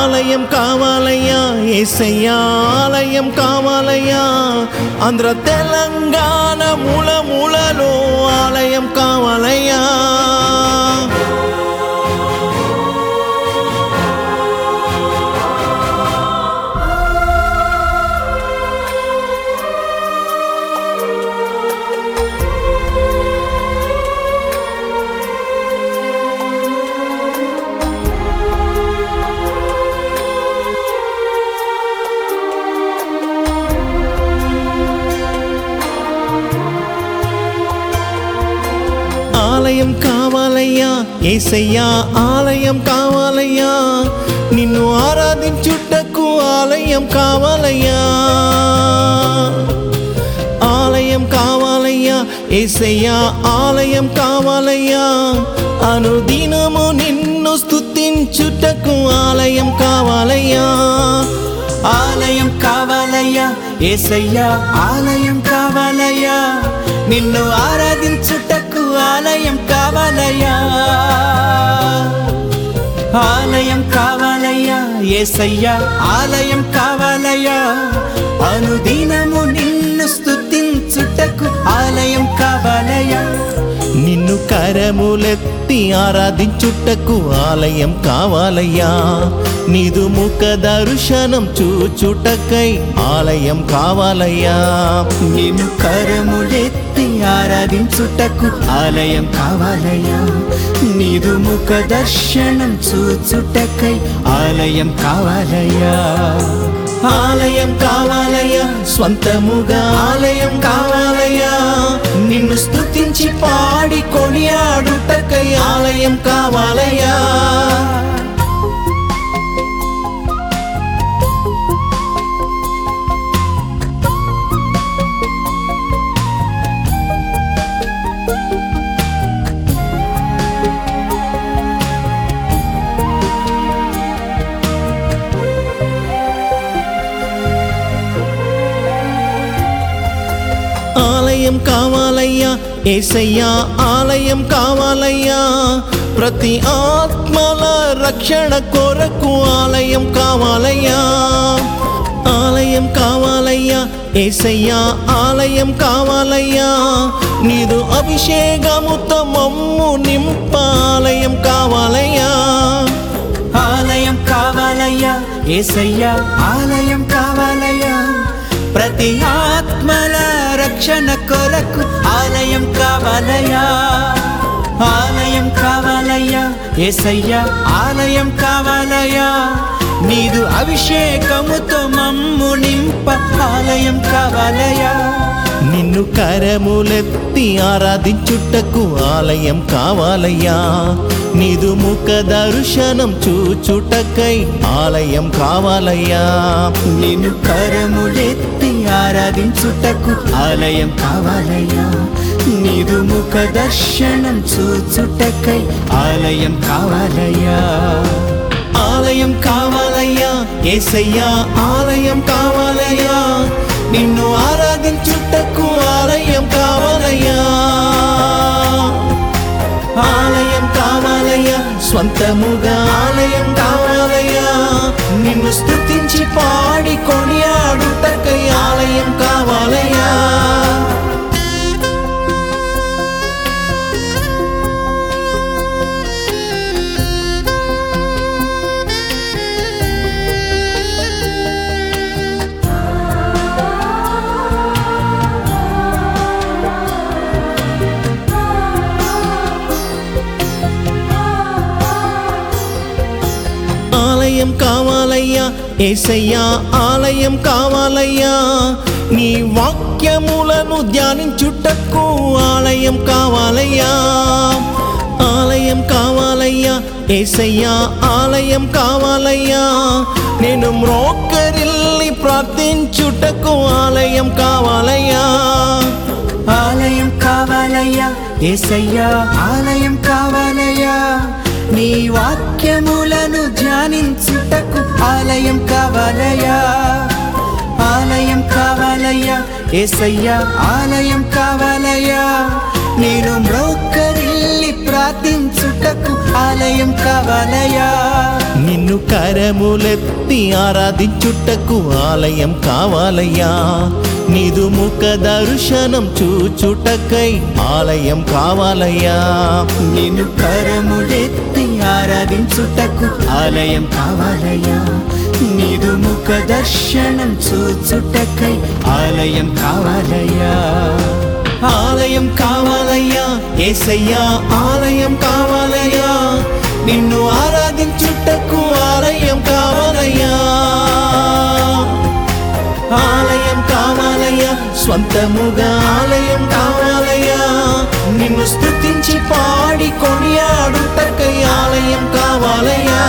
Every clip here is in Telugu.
ఆలయం కావాలయ్యా ఏసయ్యా ఆలయం కావాలయ్యా ఆంధ్ర తెలంగాణ మూల మూలలో ఆలయం కావాలయ్యా ఆలయం కావాలయ్యా ఏసయ్యా ఆలయం కావాలయ్యా నిన్ను ఆరాధించుటకు ఆలయం కావాలయ్యా ఆలయం కావాలయ్యా ఏసయ్యా ఆలయం కావాలయ్యా అనుదినము నిన్ను స్తుతించుటకు ఆలయం కావాలయ్యా ఆలయం కావాలయ్యా ఏసయ్యా ఆలయం కావాలయ్యా నిన్ను ఆరాధించుటకు ఆలయం కావాలయ్యా ఆలయం కావాలయ్యా ఏసయ్యా ఆలయం కావాలయ్యా అనుదినము నిన్ను స్తుతించుటకు ఆలయం కావాలయ్యా నిన్ను కరములెత్తి ఆరాధించుటకు ఆలయం కావాలయ్యా నీదు ముఖ దర్శనం చూచుటకై ఆలయం కావాలయ్యా నిన్ను కరములెత్తి ఆరాధించుటకు ఆలయం కావాలయ్యా నీదు ముఖ దర్శనం చూచుటకై ఆలయం కావాలయ్యా ఆలయం కావాలయ్యా స్వంతముగా ఆలయం కావాలయ్యా నిన్ను స్తుతించి పాడి కొనియాడుటకై ఆలయం కావాలయ్యా ఆలయం కావాలయ్యా ఏసయ్యా ఆలయం కావాలయ్యా ప్రతి ఆత్మల రక్షణ కొరకు ఆలయం కావాలయ్యా ఆలయం కావాలయ్యా ఏసయ్యా ఆలయం కావాలయ్యా నీదు అభిషేకముతో మమ్ము నింప ఆలయం కావాలయ్యా ఆలయం కావాలయ్యా ఏసయ్యా ఆలయం కావాలయ్యా ప్రతి ఆత్మల రక్షణ కొరకు ఆలయం కావాలయ్యా ఆలయం కావాలయ్యా ఏసయ్యా ఆలయం కావాలయ్యా నీదు అభిషేకముతో మమ్ము నింప ఆలయం కావాలయ్యా నిన్ను కరములెత్తి ఆరాధించుటకు ఆలయం కావాలయ్యా నీదు ముఖ దర్శనం చూచుటకై ఆలయం కావాలయ్యా నిన్ను కరములెత్తి ఆరాధించుటకు ఆలయం కావాలయ్యా నీదు ముఖ దర్శనం చూచుటకై ఆలయం కావాలయ్యా ఆలయం కావాలయ్యా ఏసయ్యా ఆలయం కావాలయ్యా నిన్ను ఆరాధించుటకు ఆలయం కావాలయ్యా ఆలయం కావాలయ్యా స్వంతముగా ఆలయం కావాలయ్యా నిన్ను స్తుతించి పాడి కొనియాడుటకై ఆలయం కావాలయ్యా ఆలయం కావాలయ్యా ఏసయ్యా ఆలయం కావాలయ్యా నీ వాక్యములను ధ్యానించుటకు ఆలయం కావాలయ్యా ఆలయం కావాలయ్యా ఏసయ్యా ఆలయం కావాలయ్యా నేను మ్రోకరిల్లి ప్రార్థించుటకు ఆలయం కావాలయ్యా ఆలయం కావాలయ్యా ఏసయ్యా ఆలయం కావాలయ్యా నీ వాక్యములను ధ్యానించుటకు ఆలయం కావాలయ్యా ఆలయం కావాలయ్యా ఏసయ్యా ఆలయం కావాలయ్యా నేను మ్రోకరిల్లి ప్రార్థించుటకు ఆలయం కావాలయ్యా నిన్ను కరములెత్తి ఆరాధించుటకు ఆలయం కావాలయ్యా నీదు ముఖ దర్శనం చూచుటకై ఆలయం కావాలయ్యా నిన్ను కరములెత్తి ఆరాధించుటకు ఆలయం కావాలయ్యా నీదు ముఖ దర్శనం చూచుటకై ఆలయం కావాలయ్యా ఆలయం కావాలయ్యా ఏసయ్యా ఆలయం కావాలయ్యా నిన్ను ఆరాధించుటకు ఆలయం కావాలయ్యా ఆలయం కావాలయ్యా స్వంతముగా ఆలయం కావాలయ్యా నిన్ను స్తుతించి పాడి కొనియాడుటకై ఆలయం కావాలయ్యా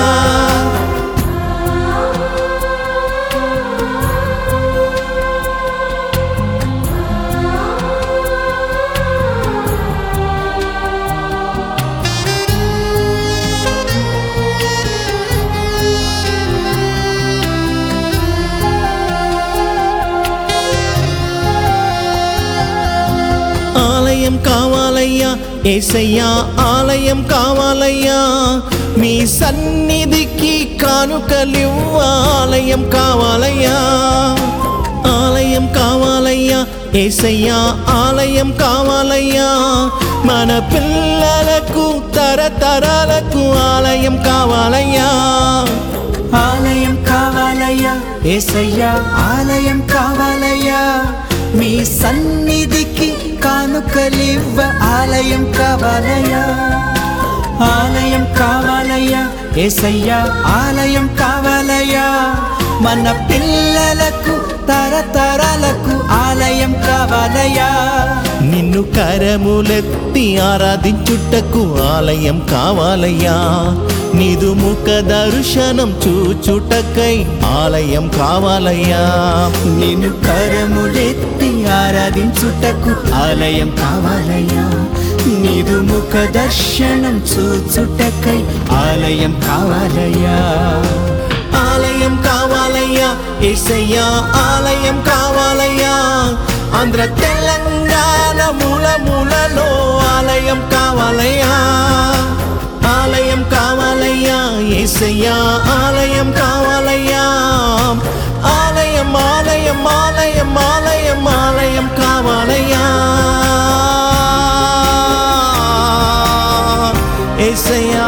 ఆలయం కావాలయ్యా ఏసయ్యా ఆలయం కావాలయ్యా మీ సన్నిధికి కానుకలివ్వ ఆలయం కావాలయ్యా ఆలయం కావాలయ్యా ఏసయ్యా ఆలయం కావాలయ్యా మన పిల్లలకు తరతరాలకు ఆలయం కావాలయ్యా ఆలయం కావాలయ్యా ఏసయ్యా ఆలయం కావాలయ్యా మీ సన్నిధికి కానుకలివ్వ ఆలయం కావాలయ్యా ఆలయం కావాలయ్యా ఏసయ్యా ఆలయం కావాలయ్యా మన పిల్లలకు తరతరాలకు ఆలయం కావాలయ్యా నిన్ను కరములెత్తి ఆరాధించుటకు ఆలయం కావాలయ్యా నీదు ముఖ దర్శనం చూచుటకై ఆలయం కావాలయ్యా నిన్ను కరములెత్తి ఆరాధించుటకు ఆలయం కావాలయ్యా నీదు ముఖ దర్శనం చూచుటకై ఆలయం కావాలయ్యా ఆలయం కావాలయ్యా ఏసయ్యా ఆలయం కావాలయ్యా ఆంధ్ర తెలంగాణ మూల మూలలో ఆలయం కావాలయ్యా ఆలయం కావాలయ్యా ఏసయ్యా ఆలయం కావాలయ్యా ఆలయం ఆలయం ఆలయం ఆలయం ఆలయం కావాలయ్యా ఏసయ్యా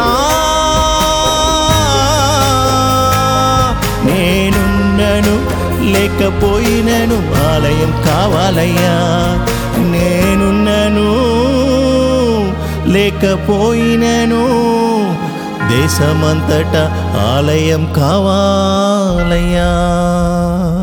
నేనున్నను లేకపోయినను ఆలయం కావాలయ్యా నేనున్నను లేకపోయినను దేశమంతటా ఆలయం కావాలయ్యా